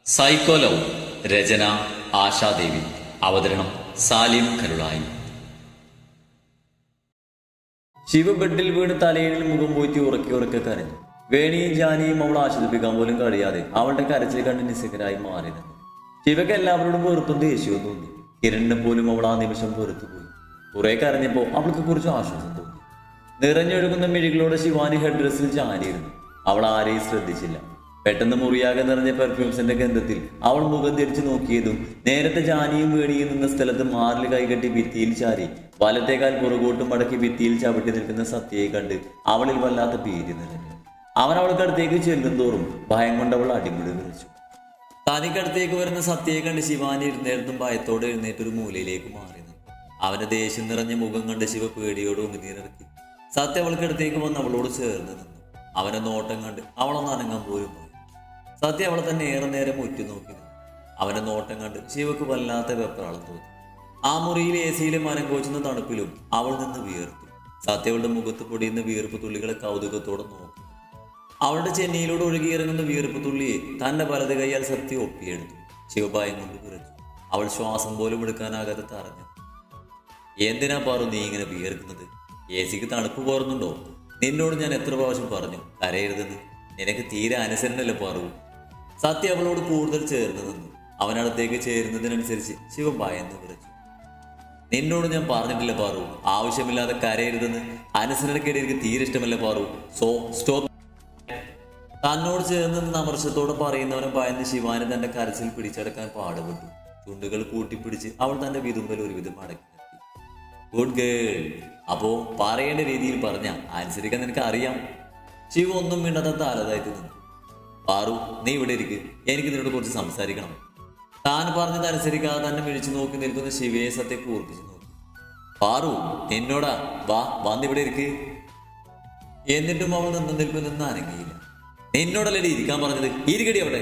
Psycho love രചന ആശാദേവി അവതരണം സാലിം കരുളായി ശിവ ബെഡിൽ വീണ് തലയിണിൽ മുഖം പോയിട്ട് ഉറക്കി ഉറക്കെ കരഞ്ഞു വേണിയും ജാനിയും അവൾ ആശ്വസിപ്പിക്കാൻ പോലും കഴിയാതെ അവളുടെ കരച്ചിൽ കണ്ട് നിസ്സകരായി മാറി നിന്നു ശിവക്ക് എല്ലാവരോടും വെറുപ്പും ദേഷ്യവും തോന്നി കിരണിനെ പോലും അവൾ ആ നിമിഷം വെറുത്തുപോയി കുറെ കരഞ്ഞപ്പോ അവൾക്ക് കുറിച്ച് ആശ്വാസം തോന്നി നിറഞ്ഞൊഴുകുന്ന മിഴികളോടെ ശിവാനി ഹെഡ് ഡ്രസ്സിൽ ചാരിയിരുന്നു അവൾ ആരെയും ശ്രദ്ധിച്ചില്ല പെട്ടെന്ന് മുറിയാകെ നിറഞ്ഞ പെർഫ്യൂംസിന്റെ ഗന്ധത്തിൽ അവൾ മുഖം തിരിച്ചു നോക്കിയതും നേരത്തെ ജാനിയും വേണിയും നിന്ന സ്ഥലത്ത് മാറിൽ കൈകെട്ടി ഭിത്തിയിൽ ചാരി വലത്തേക്കാൽ പുറകോട്ടും മടക്കി ഭിത്തിയിൽ ചവിട്ടി നിൽക്കുന്ന സത്യയെ കണ്ട് അവളിൽ വല്ലാത്ത ഭീതി നിറഞ്ഞു അവൻ അവൾക്കടുത്തേക്ക് ചെല്ലും തോറും ഭയം കൊണ്ട് അവൾ അടിമുടി വിളിച്ചു തനിക്കടുത്തേക്ക് വരുന്ന സത്യയെ കണ്ട് ശിവാനി ഇരുന്നേരത്തും ഭയത്തോടെ എഴുന്നേറ്റ് ഒരു മൂലയിലേക്ക് മാറി നിന്നു അവന്റെ ദേഷ്യം നിറഞ്ഞ മുഖം കണ്ട് ശിവ പേടിയോട് ഉമിനീരിറക്കി സത്യ അവൾക്കടുത്തേക്ക് വന്ന് അവളോട് ചേർന്ന് നിന്നു അവന്റെ നോട്ടം കണ്ട് അവളൊന്ന് അനങ്ങാൻ പോലും പോയി സത്യ അവളെ തന്നെ ഏറെ നേരം ഉറ്റു നോക്കി നിന്നു അവന്റെ നോട്ടം കണ്ട് ശിവക്ക് വല്ലാത്ത വെപ്രാളം തോന്നി ആ മുറിയിൽ എ സിയിലെ മനം കോച്ചുന്ന തണുപ്പിലും അവൾ നിന്ന് വിയർത്തു സത്യവളുടെ മുഖത്ത് പൊടിയുന്ന വിയർപ്പ് തുള്ളികളെ കൗതുകത്തോടെ നോക്കി അവളുടെ ചെന്നൈയിലൂടെ ഒഴുകിയിറങ്ങുന്ന വിയർപ്പ് തുള്ളിയെ തന്റെ വലത് കൈയാൽ സത്യം ഒപ്പിയെടുത്തു ശിവഭായം കൊണ്ട് കുരച്ചു അവൾ ശ്വാസം പോലും എടുക്കാനാകാതെ തറഞ്ഞു എന്തിനാ പാറു നീ ഇങ്ങനെ വിയർക്കുന്നത് എ സിക്ക് തണുപ്പ് പോറുന്നുണ്ടോ നിന്നോട് ഞാൻ എത്ര പ്രാവശ്യം പറഞ്ഞു കരയരുതെന്ന് നിനക്ക് തീരെ അനുസരണല്ലേ പാറു സത്യ അവളോട് കൂടുതൽ ചേർന്ന് നിന്നു അവനടുത്തേക്ക് ചേരുന്നതിനനുസരിച്ച് ശിവ ഭയന്ന് വിറച്ചു നിന്നോട് ഞാൻ പറഞ്ഞിട്ടില്ല പാറു ആവശ്യമില്ലാതെ കരയരുതെന്ന് അനുസരണക്കേട് എനിക്ക് തീരെ ഇഷ്ടമല്ല പാറു സോ സ്റ്റോപ്പ് തന്നോട് ചേർന്ന് നിന്ന് അമർഷത്തോടെ പറയുന്നവനെ ഭയന്ന് ശിവാനി തന്റെ കരച്ചിൽ പിടിച്ചടക്കാൻ പാടുപെട്ടു ചുണ്ടുകൾ കൂട്ടിപ്പിടിച്ച് അവൾ തന്റെ വിതുമ്പൽ ഒരുവിധം അടക്കി നിർത്തി ഗുഡ് ഗേൾ അപ്പോ പറയേണ്ട രീതിയിൽ പറഞ്ഞ അനുസരിക്കാൻ നിനക്ക് അറിയാം ശിവ ഒന്നും മിണ്ടാത്ത തലതായിട്ട് നിന്നു പാറു നീ ഇവിടെ ഇരിക്ക് എനിക്ക് നിന്നോട് കുറച്ച് സംസാരിക്കണം താൻ പറഞ്ഞത് അനുസരിക്കാതെ തന്നെ മിഴിച്ചു നോക്കി നിൽക്കുന്ന ശിവയെ സത്യം കൂർപ്പിച്ചു നോക്കി പാറു എന്നോടാ വാ വന്നിവിടെ ഇരിക്ക് എന്നിട്ടും അവൾ നിന്ന് നിൽപ്പിൽ നിന്ന് അനങ്ങിയില്ല നിന്നോടല്ലേ ഇരിക്കാൻ പറഞ്ഞത് ഇരിക്കടി അവിടെ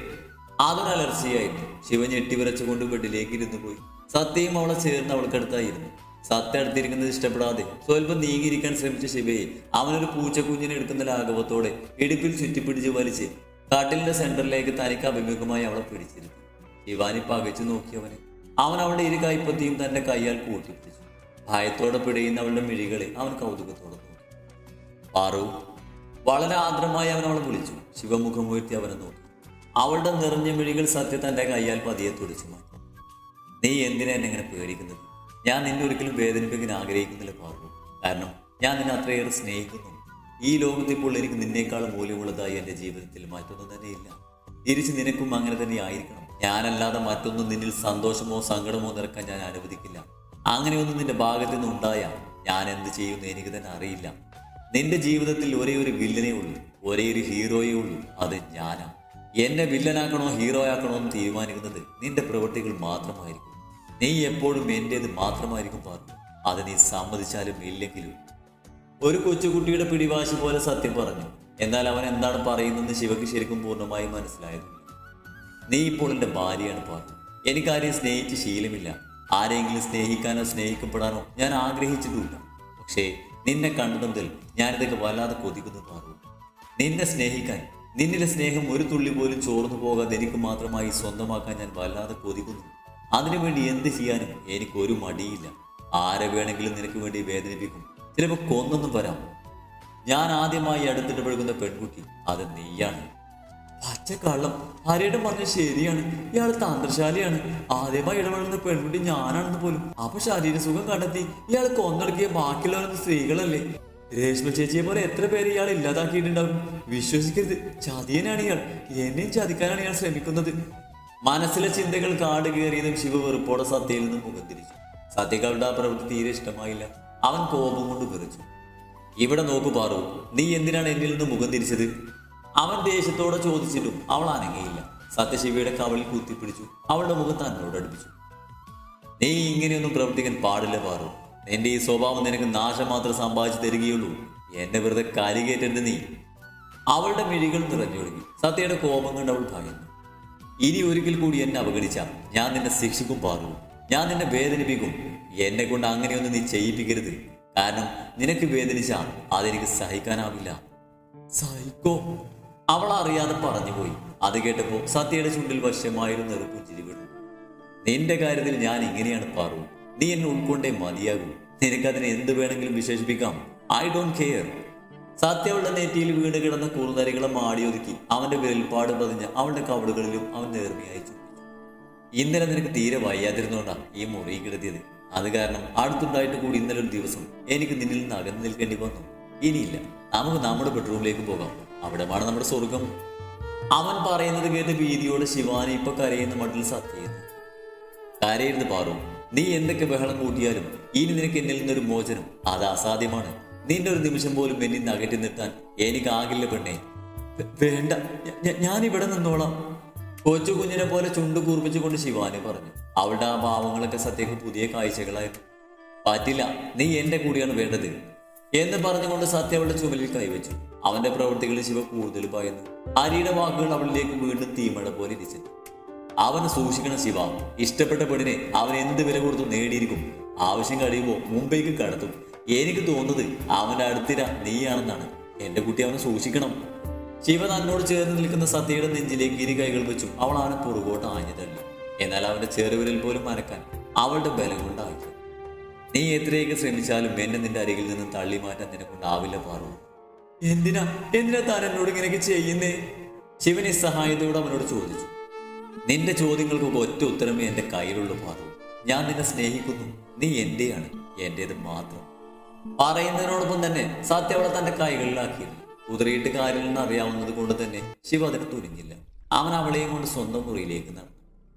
അതൊരു അലർച്ചയായിരുന്നു ശിവൻ ഞെട്ടി വിറച്ചുകൊണ്ട് ബെഡിലേക്ക് ഇരുന്നു പോയി സത്യയും അവളെ ചേർന്ന് അവൾക്കടുത്തായിരുന്നു സത്യ അടുത്തിരിക്കുന്നത് ഇഷ്ടപ്പെടാതെ സ്വല്പം നീങ്ങിയിരിക്കാൻ ശ്രമിച്ച ശിവയെ അവനൊരു പൂച്ചക്കുഞ്ഞിനെ എടുക്കുന്ന ലാഘവത്തോടെ ഇടുപ്പിൽ ചുറ്റിപ്പിടിച്ച് വലിച്ച് കാട്ടിലിന്റെ സെന്ററിലേക്ക് തനിക്ക് അഭിമുഖമായി അവളെ പിടിച്ചിരുന്നു ശിവാനി പകച്ചു നോക്കിയവനെ അവൻ അവളുടെ ഇരു കൈപ്പത്തിയും തന്റെ കൈയാൽ കൂട്ടിപ്പിടിച്ചു ഭയത്തോടെ പിടയുന്ന അവളുടെ മിഴികളെ അവൻ കൗതുകത്തോടെ നോക്കി പാറു വളരെ ആർദ്രമായി അവൻ അവളെ വിളിച്ചു ശിവമുഖം ഉയർത്തി അവനെ നോക്കി അവളുടെ നിറഞ്ഞ മിഴികൾ സത്യ തന്റെ കൈയാൽ പതിയെ തുടിച്ചു മാറ്റി നീ എന്തിനാ എന്നെ ഇങ്ങനെ പേടിക്കുന്നത് ഞാൻ നിന്നെ ഒരിക്കലും വേദനിപ്പിക്കാൻ ആഗ്രഹിക്കുന്നില്ല പാറു കാരണം ഞാൻ നിന്നെ അത്രയേറെ സ്നേഹിക്കുന്നു ഈ ലോകത്തിൽ ഇപ്പോൾ എനിക്ക് നിന്നേക്കാൾ മൂല്യമുള്ളതായി എൻ്റെ ജീവിതത്തിൽ മറ്റൊന്നും തന്നെയില്ല തിരിച്ച് നിനക്കും അങ്ങനെ തന്നെ ആയിരിക്കണം ഞാനല്ലാതെ മറ്റൊന്നും നിന്നിൽ സന്തോഷമോ സങ്കടമോ നിറക്കാൻ ഞാൻ അനുവദിക്കില്ല അങ്ങനെയൊന്നും നിന്റെ ഭാഗത്തു നിന്ന് ഉണ്ടായാൽ ഞാൻ എന്ത് ചെയ്യുമെന്ന് എനിക്ക് തന്നെ അറിയില്ല നിന്റെ ജീവിതത്തിൽ ഒരേ ഒരു വില്ലനേ ഉള്ളൂ ഒരേ ഒരു ഹീറോയേ ഉള്ളൂ അത് ഞാനാ എന്നെ വില്ലനാക്കണോ ഹീറോ ആക്കണോ എന്ന് തീരുമാനിക്കുന്നത് നിന്റെ പ്രവൃത്തികൾ മാത്രമായിരിക്കും നീ എപ്പോഴും എന്റേത് മാത്രമായിരിക്കും പറഞ്ഞു അത് നീ സമ്മതിച്ചാലും ഇല്ലെങ്കിലും ഒരു കൊച്ചുകുട്ടിയുടെ പിടിവാശി പോലെ സത്യം പറഞ്ഞു എന്നാൽ അവൻ എന്താണ് പറയുന്നതെന്ന് ശിവക്ക് ശരിക്കും പൂർണ്ണമായും മനസ്സിലായതുമില്ല നീ ഇപ്പോൾ എൻ്റെ ഭാര്യയാണ് പറഞ്ഞു എനിക്കാരെയും സ്നേഹിച്ച് ശീലമില്ല ആരെങ്കിലും സ്നേഹിക്കാനോ സ്നേഹിക്കപ്പെടാനോ ഞാൻ ആഗ്രഹിച്ചിട്ടുമില്ല പക്ഷേ നിന്നെ കണ്ടത് മുതൽ ഞാനിതൊക്കെ വല്ലാതെ കൊതിക്കുന്നു പാറു നിന്നെ സ്നേഹിക്കാൻ നിന്നിലെ സ്നേഹം ഒരു തുള്ളി പോലും ചോർന്നു പോകാതെ എനിക്ക് മാത്രമായി സ്വന്തമാക്കാൻ ഞാൻ വല്ലാതെ കൊതിക്കുന്നു അതിനുവേണ്ടി എന്ത് ചെയ്യാനും എനിക്ക് ഒരു മടിയില്ല ആരെ വേണമെങ്കിലും നിനക്ക് വേണ്ടി വേദനിപ്പിക്കും ചിലപ്പോൾ കൊന്നൊന്നും വരാം ഞാൻ ആദ്യമായി അടുത്തിടപഴകുന്ന പെൺകുട്ടി അത് നീയാണ് പച്ചക്കള്ളം ഹരിയുടെ പറഞ്ഞ ശരിയാണ് ഇയാൾ തന്ത്രശാലിയാണ് ആദ്യമായി ഇടപെടുന്ന പെൺകുട്ടി ഞാനാണെന്ന് പോലും അപ്പൊ ശരീരസുഖം കണ്ടെത്തി ഇയാൾ കൊന്നടക്കിയ ബാക്കിയുള്ളവരൊന്നും സ്ത്രീകളല്ലേ രേഷ്മ ചേച്ചിയെ പോലെ എത്ര പേര് ഇയാൾ ഇല്ലാതാക്കിയിട്ടുണ്ടാവും വിശ്വസിക്കരുത് ചതിയനാണ് ഇയാൾ എന്നെയും ചതിക്കാനാണ് ഇയാൾ ശ്രമിക്കുന്നത് മനസ്സിലെ ചിന്തകൾ കാട് കയറിയതും ശിവ വെറുപ്പോടെ സത്യയിൽ നിന്ന് മുഖം തിരിച്ചു സത്യകളുടെ ആ പ്രവൃത്തി തീരെ ഇഷ്ടമായില്ല അവൻ കോപം കൊണ്ട് വിറച്ചു ഇവിടെ നോക്കു പാറു നീ എന്തിനാണ് എന്നിൽ നിന്ന് മുഖം തിരിച്ചത് അവൻ ദേഷ്യത്തോടെ ചോദിച്ചിട്ടും അവൾ അനങ്ങിയില്ല സത്യശിവയുടെ കവളിൽ കുത്തിപ്പിടിച്ചു അവളുടെ മുഖം തന്നോട് അടുപ്പിച്ചു നീ ഇങ്ങനെയൊന്നും പ്രവർത്തിക്കാൻ പാടില്ല പാറു നിന്റെ ഈ സ്വഭാവം നിനക്ക് നാശം മാത്രം സമ്പാദിച്ചു തരികയുള്ളൂ എന്നെ വെറുതെ കാലികേറ്റരുത് നീ അവളുടെ മിഴികൾ നിറഞ്ഞൊഴുകി സത്യയുടെ കോപം കണ്ട് അവൾ ഭയന്നു ഇനി ഒരിക്കൽ കൂടി എന്നെ അവഗണിച്ച ഞാൻ നിന്നെ ശിക്ഷിക്കും പാറു ഞാൻ നിന്നെ വേദനിപ്പിക്കും എന്നെ കൊണ്ട് അങ്ങനെയൊന്നും നീ ചെയ്യിപ്പിക്കരുത് കാരണം നിനക്ക് വേദനിച്ച അതെനിക്ക് സഹിക്കാനാവില്ല സഹിക്കോ അവൾ അറിയാതെ പറഞ്ഞുപോയി അത് കേട്ടപ്പോൾ സത്യയുടെ ചുണ്ടിൽ വശ്യമായിരുന്ന ഒരു പുഞ്ചിരി വിടുന്നു നിന്റെ കാര്യത്തിൽ ഞാൻ ഇങ്ങനെയാണ് പാറു നീ എന്നെ ഉൾക്കൊണ്ടേ മതിയാകൂ നിനക്കതിനെ എന്ത് വേണമെങ്കിലും വിശേഷിപ്പിക്കാം ഐ ഡോണ്ട് കെയർ സത്യവളുടെ നെറ്റിയിൽ വീണ് കിടന്ന കുറുനരികളെ മാടിയൊതുക്കി അവന്റെ വിരൽപ്പാട് പതിഞ്ഞ് അവളുടെ കവടുകളിലും അവൻ നേർമയായി ചുംബിച്ചു ഇന്നലെ നിനക്ക് തീരെ വയ്യാതിരുന്നോണ്ടാ ഈ മുറി കിടത്തിയത് അത് കാരണം അടുത്തുണ്ടായിട്ട് കൂടി ഇന്നലെ ഒരു ദിവസം എനിക്ക് നിന്നിൽ നിന്ന് അകന്നു നിൽക്കേണ്ടി വന്നു ഇനിയില്ല നമുക്ക് നമ്മുടെ ബെഡ്റൂമിലേക്ക് പോകാം അവിടെയാണ് നമ്മുടെ സ്വർഗം അവൻ പറയുന്നത് കേട്ട് ഭീതിയോടെ ശിവാനി ഇപ്പൊ കരയുന്ന മട്ടിൽ സത്യം കരയരുത് പാറു നീ എന്തൊക്കെ ബഹളം കൂട്ടിയാലും ഇനി നിനക്ക് എന്നിൽ നിന്നൊരു മോചനം അത് അസാധ്യമാണ് നിന്റെ ഒരു നിമിഷം പോലും എന്നിൽ നിന്ന് അകറ്റി നിർത്താൻ എനിക്കാകില്ല പെണ്ണേ വേ- വേണ്ട ഞ- ഞാൻ ഇവിടെ നിന്നോളാം കൊച്ചു കുഞ്ഞിനെ പോലെ ചുണ്ടു കൂർപ്പിച്ചുകൊണ്ട് ശിവാനി പറഞ്ഞു അവളുടെ ആ ഭാവങ്ങളൊക്കെ സത്യക്ക് പുതിയ കാഴ്ചകളായിരുന്നു പറ്റില്ല നീ എന്റെ കൂടിയാണ് വേണ്ടത് എന്ന് പറഞ്ഞുകൊണ്ട് സത്യ അവളുടെ ചുമലിൽ കൈവച്ചു അവന്റെ പ്രവൃത്തികളിൽ ശിവ കൂടുതൽ ഭയന്നു ഹരിയുടെ വാക്കുകൾ അവളിലേക്ക് വീണ്ടും തീമഴ പോലെ ഇരിച്ചു അവന് സൂക്ഷിക്കണം ശിവ ഇഷ്ടപ്പെട്ട പെണ്ണിനെ അവൻ എന്ത് വില കൊടുത്തു നേടിയിരിക്കും ആവശ്യം കഴിയുമ്പോൾ മുംബൈക്ക് കടത്തും എനിക്ക് തോന്നുന്നത് അവന്റെ അടുത്തിര നീയാണെന്നാണ് എന്റെ കുട്ടി അവനെ സൂക്ഷിക്കണം ശിവ തന്നോട് ചേർന്ന് നിൽക്കുന്ന സത്യയുടെ നെഞ്ചിലേക്ക് ഇരു കൈകൾ വെച്ചു അവൾ അവനെ പുറകോട്ട് ആഞ്ഞു തള്ളി എന്നാൽ അവന്റെ ചെറുവിരൽ പോലും അനക്കാൻ അവളുടെ ബലം കൊണ്ടായി നീ എത്രയൊക്കെ ശ്രമിച്ചാലും എന്നെ നിന്റെ അരികിൽ നിന്ന് തള്ളി മാറ്റാൻ നിന്നെ കൊണ്ടാവില്ല പാറു എന്തിനാ എന്തിനാ താൻ എന്നോട് ഇങ്ങനെയൊക്കെ ചെയ്യുന്നേ ശിവൻ നിസ്സഹായതയോട് അവനോട് ചോദിച്ചു നിന്റെ ചോദ്യങ്ങൾക്കൊക്കെ ഒറ്റ ഉത്തരമേ എന്റെ കയ്യിലുള്ളൂ പാറു ഞാൻ നിന്നെ സ്നേഹിക്കുന്നു നീ എന്റെയാണ് എന്റേത് മാത്രം പറയുന്നതിനോടൊപ്പം തന്നെ സത്യ അവളെ തന്റെ കൈകളിലാക്കിയിരുന്നു കുതിരയിട്ട് കാര്യമെന്ന് അറിയാവുന്നത് കൊണ്ട് തന്നെ ശിവ അതിന് തുനിഞ്ഞില്ല അവൻ അവളെയും കൊണ്ട് സ്വന്തം മുറിയിലേക്ക് നടന്നു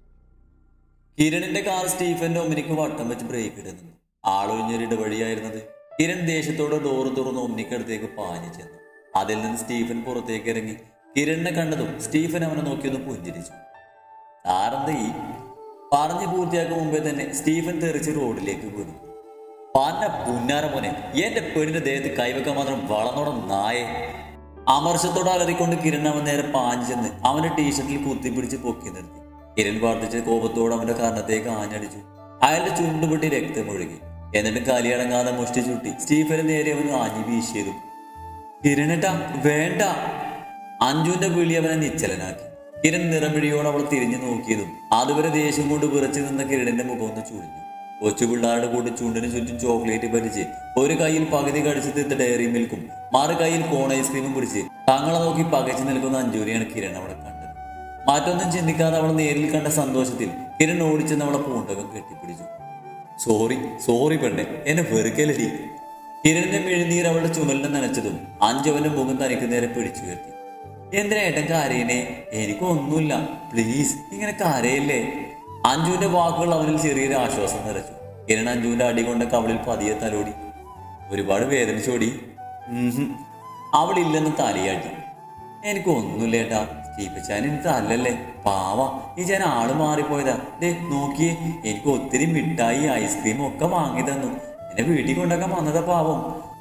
കിരണിന്റെ കാർ സ്റ്റീഫന്റെ ഒമ്മിനിക്ക് വട്ടം വെച്ച് ബ്രേക്ക് ഇടുന്നു ആളൊഴിഞ്ഞൊരു ഇടവഴിയായിരുന്നത് കിരൺ ദേഷ്യത്തോടെ ഡോറ് തുറന്ന് ഒമ്നിക്കടുത്തേക്ക് പാഞ്ഞു ചെന്നു അതിൽ നിന്ന് സ്റ്റീഫൻ പുറത്തേക്ക് ഇറങ്ങി കിരണിനെ കണ്ടതും സ്റ്റീഫൻ അവനെ നോക്കിയൊന്ന് പുഞ്ചിരിച്ചു സാറെന്താ ഈ പറഞ്ഞു പൂർത്തിയാക്കും മുമ്പേ തന്നെ സ്റ്റീഫൻ തെറിച്ച് റോഡിലേക്ക് വീണു പന്ന പുന്നാര മോനെ എന്റെ പെണ്ണിന്റെ ദേഹത്ത് കൈവെക്കാൻ മാത്രം വളർന്നോടെ നായെ അമർഷത്തോടെ അലറിക്കൊണ്ട് കിരൺ അവൻ നേരെ പാഞ്ഞു ചെന്ന് അവന്റെ ടീഷർട്ടിൽ കുത്തിപ്പിടിച്ച് പൊക്കി നിർത്തി കിരൺ വർദ്ധിച്ച കോപത്തോടെ അവന്റെ കർണത്തേക്ക് ആഞ്ഞടിച്ചു അയാളുടെ ചുണ്ടുപൊട്ടി രക്തമൊഴുകി എന്നിട്ട് കലിയടങ്ങാതെ മുഷ്ടി ചുട്ടി സ്റ്റീഫന് നേരെ അവൻ ആഞ്ഞു വീശിയതും കിരണേട്ടാ വേണ്ട അഞ്ജുവിന്റെ വിളി അവനെ നിശ്ചലനാക്കി കിരൺ നിറമിഴിയോട് അവൾ തിരിഞ്ഞു നോക്കിയതും അതുവരെ ദേഷ്യം കൊണ്ട് വിറച്ചു നിന്ന കിരണിന്റെ മുഖം ഒന്ന് ചുളിഞ്ഞു കൊച്ചു പിള്ളേരുടെ കൂടെ ചുണ്ടിന് ചുറ്റും ചോക്ലേറ്റ് പരിച്ച് ഒരു കയ്യിൽ പകുതി കടിച്ചു തീർത്ത ഡയറി മിൽക്കും മറു കയ്യിൽ കോൺ ഐസ്ക്രീമും പിടിച്ച് തങ്ങളെ നോക്കി പകച്ചു നിൽക്കുന്ന അഞ്ജുവിനെയാണ് കിരൺ അവിടെ കണ്ടത് മാറ്റൊന്നും ചിന്തിക്കാതെ അവൾ നേരിൽ കണ്ട സന്തോഷത്തിൽ കിരൺ ഓടിച്ചെന്ന് അവളെ പൂണ്ടകം കെട്ടിപ്പിടിച്ചു സോറി സോറി പെണ്ണെ എന്നെ വെറുക്കലടി കിരണിന്റെ മെഴുനീർ അവളുടെ ചുമലിനെ നനച്ചതും അഞ്ചവന്റെ മുഖം തനിക്ക് നേരെ പിടിച്ചു ഉയർത്തി എന്തിനാ ഏട്ടൻ കരയണേ എനിക്കൊന്നുമില്ല പ്ലീസ് ഇങ്ങനെ കരയല്ലേ അഞ്ജുവിന്റെ വാക്കുകൾ അവനിൽ ചെറിയൊരു ആശ്വാസം നിറച്ചു കിരൺ അഞ്ജുവിന്റെ അടി കൊണ്ട കവളിൽ പതിയെ തലോടി ഒരുപാട് വേദനിച്ചോടി ഉംഹും. അവളില്ലെന്ന് തലയാട്ടി എനിക്കൊന്നുമില്ല ഏട്ടാ സ്റ്റീപ്പച്ചാൻ എനിക്ക് അല്ലല്ലേ പാവ ഈ ഞാൻ ആള് മാറിപ്പോയതാ ദേ നോക്കിയേ എനിക്ക് ഒത്തിരി മിഠായി ഐസ്ക്രീം ഒക്കെ വാങ്ങി തന്നു എന്നെ വീട്ടിൽ കൊണ്ടാക്കാൻ വന്നതാ പാവം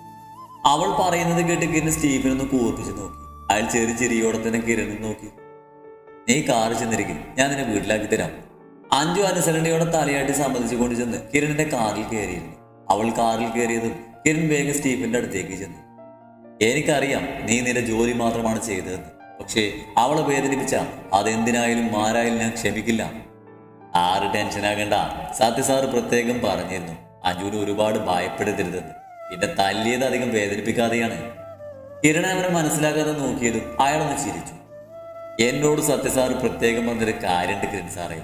അവൾ പറയുന്നത് കേട്ട് കിരൺ സ്റ്റീഫൻ ഒന്ന് കൂർപ്പിച്ച് നോക്കി അയാൾ ചെറിയ ചിരിയോടെ തന്നെ കിരണിൽ നോക്കി നീ കാറ് ചെന്നിരിക്കും ഞാൻ നിന്നെ വീട്ടിലാക്കി തരാം അഞ്ചു അനുസരണയോടെ തലയാട്ടി സമ്മതിച്ചുകൊണ്ട് ചെന്ന് കിരണിന്റെ കാറിൽ കയറിയിരുന്നു അവൾ കാറിൽ കയറിയതും കിരൺ വേഗം സ്റ്റീഫന്റെ അടുത്തേക്ക് ചെന്നു എനിക്കറിയാം നീ നിന്റെ ജോലി മാത്രമാണ് ചെയ്തതെന്ന് പക്ഷേ അവളെ വേദനിപ്പിച്ച അതെന്തിനായാലും ആരായാലും ഞാൻ ക്ഷമിക്കില്ല ആറ് ടെൻഷനാകണ്ട സത്യ സാറ് പ്രത്യേകം പറഞ്ഞിരുന്നു അഞ്ജുവിന് ഒരുപാട് ഭയപ്പെടരുതെന്ന് പിന്നെ തല്ലിയത് അധികം വേദനിപ്പിക്കാതെയാണ് കിരണ അവനെ മനസ്സിലാക്കാതെ നോക്കിയതും അയാളൊന്ന് ചിരിച്ചു എന്നോട് സത്യസാറ് പ്രത്യേകം പറഞ്ഞൊരു കാര്യമുണ്ട് കിരൺ സാറേ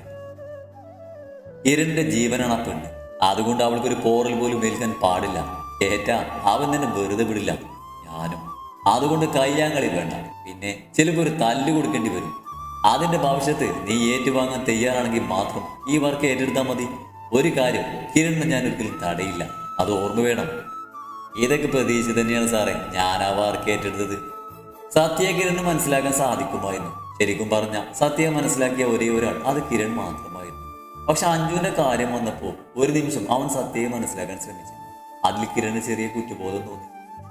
കിരണിന്റെ ജീവനാണ് ആ പെണ്ണ് അതുകൊണ്ട് അവൾക്കൊരു പോറൽ പോലും ഏൽക്കാൻ പാടില്ല ഏറ്റാ അവൻ തന്നെ വെറുതെ വിടില്ല ഞാനും അതുകൊണ്ട് കയ്യാങ്കളി വേണ്ട പിന്നെ ചിലപ്പോൾ ഒരു തല്ല് കൊടുക്കേണ്ടി വരും അതിന്റെ ഭവിഷ്യത്ത് നീ ഏറ്റുവാങ്ങാൻ തയ്യാറാണെങ്കിൽ മാത്രം ഈ വർക്ക് ഏറ്റെടുത്താൽ മതി ഒരു കാര്യം കിരണിനെ ഞാൻ ഒരിക്കലും തടയില്ല അത് ഓർമ്മ വേണം ഇതൊക്കെ പ്രതീക്ഷിച്ച് തന്നെയാണ് സാറേ ഞാൻ ആ വർക്ക് ഏറ്റെടുത്തത് സത്യ കിരണ് മനസ്സിലാക്കാൻ സാധിക്കുമായിരുന്നു ശരിക്കും പറഞ്ഞ സത്യ മനസ്സിലാക്കിയ ഒരേ ഒരാൾ അത് കിരൺ മാത്രമായിരുന്നു പക്ഷെ അഞ്ജുവിന്റെ കാര്യം വന്നപ്പോൾ ഒരു നിമിഷം അവൻ സത്യയെ മനസ്സിലാക്കാൻ ശ്രമിച്ചു അതിൽ കിരണ് ചെറിയ കുറ്റബോധം തോന്നി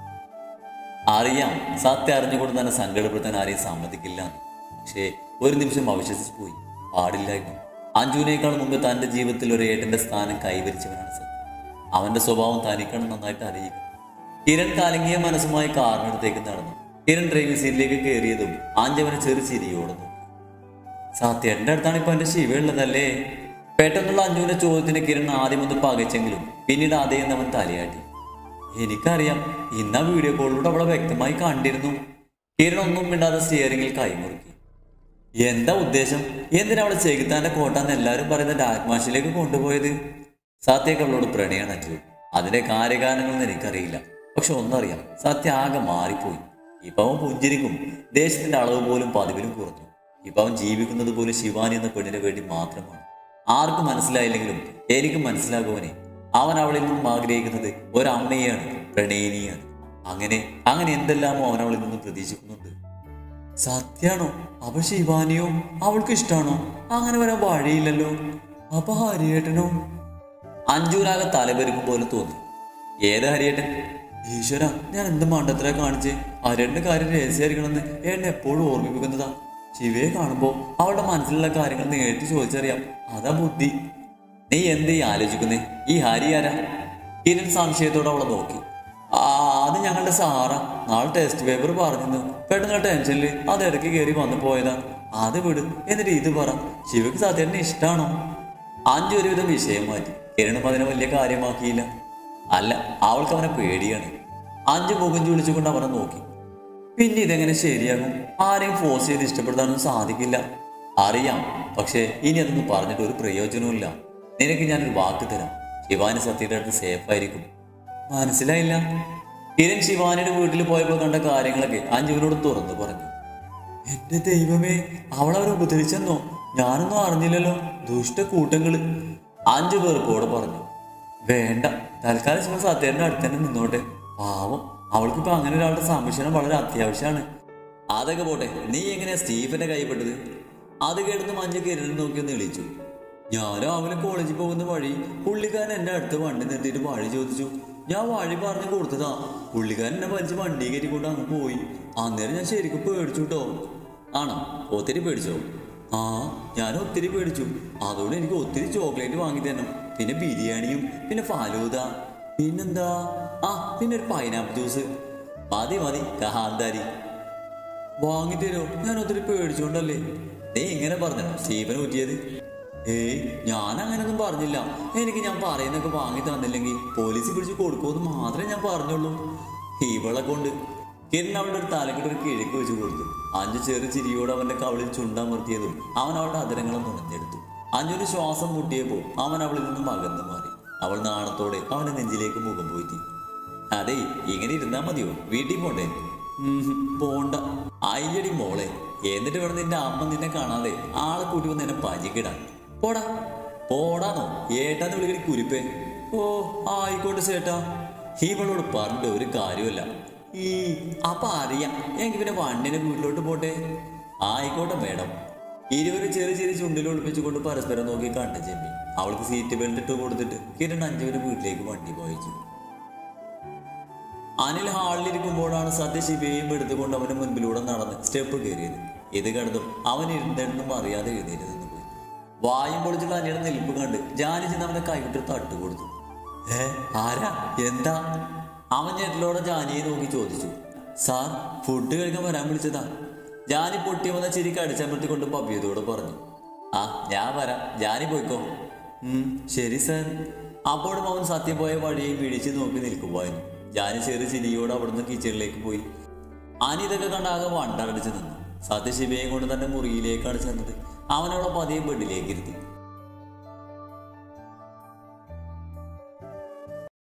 അറിയാം സത്യം അറിഞ്ഞുകൊണ്ട് തന്നെ സങ്കടപ്പെടുത്താൻ ആരെയും സമ്മതിക്കില്ല പക്ഷേ ഒരു നിമിഷം അവിശ്വസിച്ചു പോയി പാടില്ലായിരുന്നു അഞ്ജുവിനേക്കാൾ മുമ്പ് തന്റെ ജീവിതത്തിൽ ഒരു ഏട്ടന്റെ സ്ഥാനം കൈവരിച്ചവനാണ് സത്യം അവന്റെ സ്വഭാവം തനിക്കാണ് നന്നായിട്ട് അറിയുക കിരൺ കലങ്ങിയ മനസ്സുമായി കാറിനടുത്തേക്ക് നടന്നു കിരൺ ഡ്രൈവിംഗ് സീറ്റിലേക്ക് കയറിയതും അഞ്ചവനെ ചെറു ചിരിയോടെ നോക്കി സത്യേട്ടൻ്റെ അടുത്താണ് ഇപ്പൊ എന്റെ ശിവ ഉള്ളതല്ലേ പെട്ടെന്നുള്ള അഞ്ജുവിന്റെ ചോദ്യത്തിന് കിരൺ ആദ്യം ഒന്ന് പകച്ചെങ്കിലും പിന്നീട് അതേ എന്നവൻ തലയാട്ടി എനിക്കറിയാം ഇന്ന് ആ വീഡിയോ കോളിലൂടെ അവളെ വ്യക്തമായി കണ്ടിരുന്നു കിരൺ ഒന്നും മിണ്ടാതെ സ്റ്റിയറിംഗിൽ കൈമുറുക്കി എന്താ ഉദ്ദേശം എന്തിനാ അവളെ ചെകുത്താന്റെ കോട്ടാന്ന് എല്ലാവരും പറയുന്ന ഡാർക്ക് മാഷിലേക്ക് കൊണ്ടുപോയത് സത്യക്ക് അവളോട് പ്രണയാണ് അഞ്ജു അതിന്റെ കാര്യകാരണങ്ങളൊന്നും എനിക്കറിയില്ല പക്ഷെ ഒന്നറിയാം സത്യ ആകെ മാറിപ്പോയി ഇപ്പൊ അവൻ പുഞ്ചിരിക്കും ദേശത്തിന്റെ അളവ് പോലും പതിവിലും കുറഞ്ഞു ഇപ്പൊ അവൻ ജീവിക്കുന്നത് പോലും ശിവാനി എന്ന പെണ്ണിന് വേണ്ടി മാത്രമാണ് ആർക്കും മനസ്സിലായില്ലെങ്കിലും എനിക്ക് മനസ്സിലാകുവനെ അവൻ അവളിൽ നിന്നും ആഗ്രഹിക്കുന്നത് ഒരമ്മയാണ് പ്രണയിനിയാണ് അങ്ങനെ അങ്ങനെ എന്തെല്ലാമോ അവൻ അവളിൽ നിന്നും പ്രതീക്ഷിക്കുന്നുണ്ട് സത്യാണോ അപ്പൊ ശിവാനിയോ അവൾക്ക് ഇഷ്ടാണോ അങ്ങനെ വരാൻ വഴിയില്ലല്ലോ അപ്പൊ ഹരിയേട്ടനോ അഞ്ചൂരാകെ തലപെരുക്കും പോലെ തോന്നി ഏത് ഹരിയേട്ടൻ ഈശ്വര ഞാൻ എന്ത് മണ്ടത്തര കാണിച്ച് ഹരിയേട്ടന്റെ കാര്യം രഹസ്യമായിരിക്കണമെന്ന് എന്നെ എപ്പോഴും ഓർമ്മിപ്പിക്കുന്നതാ ശിവയെ കാണുമ്പോ അവളുടെ മനസ്സിലുള്ള കാര്യങ്ങൾ നേരിട്ട് ചോദിച്ചറിയാം അതാ ബുദ്ധി നീ എന്ത് ഈ ആലോചിക്കുന്നേ ഈ ഹരി ആരാ കിരൺ സംശയത്തോടെ അവളെ നോക്കി ആ അത് ഞങ്ങളുടെ സാറാ നാളെ ടെസ്റ്റ് പേപ്പർ പറഞ്ഞിരുന്നു പെട്ടെന്ന് ടെൻഷനിൽ അത് ഇടയ്ക്ക് കയറി വന്നു പോയതാ അത് വിട് എന്നിട്ട് ഇത് പറ ശിവക്ക് സത്യേട്ടന് ഇഷ്ടാണോ അഞ്ചു ഒരുവിധം വിഷയം മാറ്റി കിരണും അതിനെ വലിയ കാര്യമാക്കിയില്ല അല്ല അവൾക്ക് അവനെ പേടിയാണ് അഞ്ചു മുഖം ചുളിച്ചുകൊണ്ട് അവനെ നോക്കി പിന്നെ ഇതെങ്ങനെ ശരിയാകും ആരെയും ഫോഴ്സ് ചെയ്ത് ഇഷ്ടപ്പെടുത്താനൊന്നും സാധിക്കില്ല അറിയാം പക്ഷേ ഇനി അതൊന്നും പറഞ്ഞിട്ട് ഒരു പ്രയോജനവുമില്ല നിനക്ക് ഞാനൊരു വാക്ക് തരാം ശിവാനി സത്യയുടെ അടുത്ത് സേഫ് ആയിരിക്കും മനസ്സിലായില്ല കിരൺ ശിവാനിയുടെ വീട്ടിൽ പോയപ്പോൾ കണ്ട കാര്യങ്ങളൊക്കെ അഞ്ജുവിനോട് തുറന്നു പറഞ്ഞു എന്റെ ദൈവമേ അവളവരെ ഉപദ്രവിച്ചെന്നോ ഞാനൊന്നും അറിഞ്ഞില്ലല്ലോ ദുഷ്ട കൂട്ടങ്ങള് അഞ്ചു പേർക്കോടെ പറഞ്ഞു വേണ്ട തൽക്കാലം ശിവ സത്യേന്റെ അടുത്ത് തന്നെ നിന്നോട്ടെ പാവം അവൾക്കിപ്പോ അങ്ങനെ ഒരാളുടെ സംരക്ഷണം വളരെ അത്യാവശ്യമാണ് അതൊക്കെ പോട്ടെ നീ എങ്ങനെയാ സ്റ്റീഫന്റെ കൈപ്പെട്ടത് അത് കേട്ടുന്ന മഞ്ഞ കിരണിൽ നോക്കി ഒന്ന് എളിച്ചു ഞാൻ രാവിലെ കോളേജിൽ പോകുന്ന വഴി പുള്ളിക്കാരൻ എന്റെ അടുത്ത് വണ്ടി നിർത്തിയിട്ട് വഴി ചോദിച്ചു ഞാൻ വഴി പറഞ്ഞു കൊടുത്തതാ പുള്ളിക്കാരൻ എന്നെ വലിച്ച് വണ്ടി കയറ്റിക്കൊണ്ട് അങ്ങ് പോയി അന്നേരം ഞാൻ ശരിക്കും പേടിച്ചു കേട്ടോ ആണോ ഒത്തിരി പേടിച്ചോ ആ ഞാൻ ഒത്തിരി പേടിച്ചു അതുകൊണ്ട് എനിക്ക് ഒത്തിരി ചോക്ലേറ്റ് വാങ്ങി തരണം പിന്നെ ബിരിയാണിയും പിന്നെ ഫാലൂദ പിന്നെന്താ ആ പിന്നെ ഒരു പൈനാപ്പിൾ ജ്യൂസ് മതി മതി കഹാന്താരി വാങ്ങിത്തരോ ഞാൻ ഒത്തിരി പേടിച്ചോണ്ടല്ലേ നീ ഇങ്ങനെ പറഞ്ഞു സ്റ്റീഫൻ ഊറ്റിയത് ഏയ് ഞാൻ അങ്ങനൊന്നും പറഞ്ഞില്ല എനിക്ക് ഞാൻ പറയുന്നൊക്കെ വാങ്ങി തന്നില്ലെങ്കിൽ പോലീസ് പിടിച്ച് കൊടുക്കുമെന്ന് മാത്രമേ ഞാൻ പറഞ്ഞുള്ളൂ ഇവളെ കൊണ്ട് കിരൺ അവളുടെ ഒരു തലക്കിട്ട് ഒരു കിഴക്ക് വെച്ച് കൊടുത്തു അഞ്ചു ചെറു ചിരിയോട് അവന്റെ കവളിൽ ചുണ്ടമർത്തിയതും അവൻ അവളുടെ അതിരങ്ങളും നുണഞ്ഞെടുത്തു അഞ്ചൊരു ശ്വാസം മുട്ടിയപ്പോൾ അവൻ അവളിൽ നിന്നും അകന്നു മാറി അവൾ നാണത്തോടെ അവന്റെ നെഞ്ചിലേക്ക് മുഖം പോയി അതെ ഇങ്ങനെ ഇരുന്നാ മതിയോ വീട്ടിൽ പോണ്ടേ ഉം, പോണ്ട അയ്യടി മോളെ എന്നിട്ട് വേണം നിന്റെ അമ്മ നിന്നെ കാണാതെ ആളെ കൂട്ടി വന്ന് എന്നെ പജിക്കിടാൻ പോടാ പോടാന്നോ ഏട്ടാന്ന് വിളിക്കണി കുരിപ്പേ ഓ ആയിക്കോട്ടെ ചേട്ടാ ഇവളോട് പറഞ്ഞിട്ട് ഒരു കാര്യമില്ല ഈ അപ്പൊ അറിയാം എനിക്ക് പിന്നെ വണ്ടിനെ വീട്ടിലോട്ട് പോട്ടെ ആയിക്കോട്ടെ മേഡം ഇരുവരും ചെറിയ ചെറിയ ചുണ്ടിൽ ഒളിപ്പിച്ചുകൊണ്ട് പരസ്പരം നോക്കി കണ്ടു ചെമ്മി അവൾക്ക് സീറ്റ് ബെൽറ്റ് ഇട്ട് കൊടുത്തിട്ട് കിരൺ അഞ്ചുവിന് വീട്ടിലേക്ക് വണ്ടി പോയിച്ചു അനിൽ ഹാളിലിരിക്കുമ്പോഴാണ് സത്യ ശിവയും എടുത്തുകൊണ്ട് അവന് മുൻപിലൂടെ നടന്ന് സ്റ്റെപ്പ് കയറിയത് ഇത് കണ്ടതും അവൻ ഇരുന്നെന്നും അറിയാതെ എഴുന്നേറ്റ് നിന്ന് പോയി വായും പൊളിച്ചുള്ള അനിയുടെ നിൽപ്പ് കണ്ട് ജാനി ചെന്ന് അവന്റെ കൈവിട്ട് തട്ട് കൊടുത്തു ഏ ആരാ എന്താ അവൻ ഞെട്ടിലോടെ ജാനിയെ നോക്കി ചോദിച്ചു സാർ ഫുഡ് കഴിക്കാൻ വരാൻ വിളിച്ചതാ ജാനി പൊട്ടി വന്ന ചിരി കടിച്ചമർത്തിക്കൊണ്ട് പബ്യതോട് പറഞ്ഞു ആ ഞാൻ വരാം ജാനി പോയിക്കോ ഉം, ശരി സാർ അപ്പോഴും അവൻ സത്യം പോയ വഴിയെ പിടിച്ച് നോക്കി നിൽക്കുമായിരുന്നു ജാനി ചെറു ചിരിയോട് അവിടുന്ന് കിച്ചണിലേക്ക് പോയി ആനി ഇതൊക്കെ കണ്ടാകെ വണ്ടടിച്ച് നിന്നു സത്യശിവയും കൊണ്ട് തന്റെ മുറിയിലേക്കാണ് ചെന്നത് അവനവളെ പതിയെ ബെഡിലേക്ക് ഇരുത്തി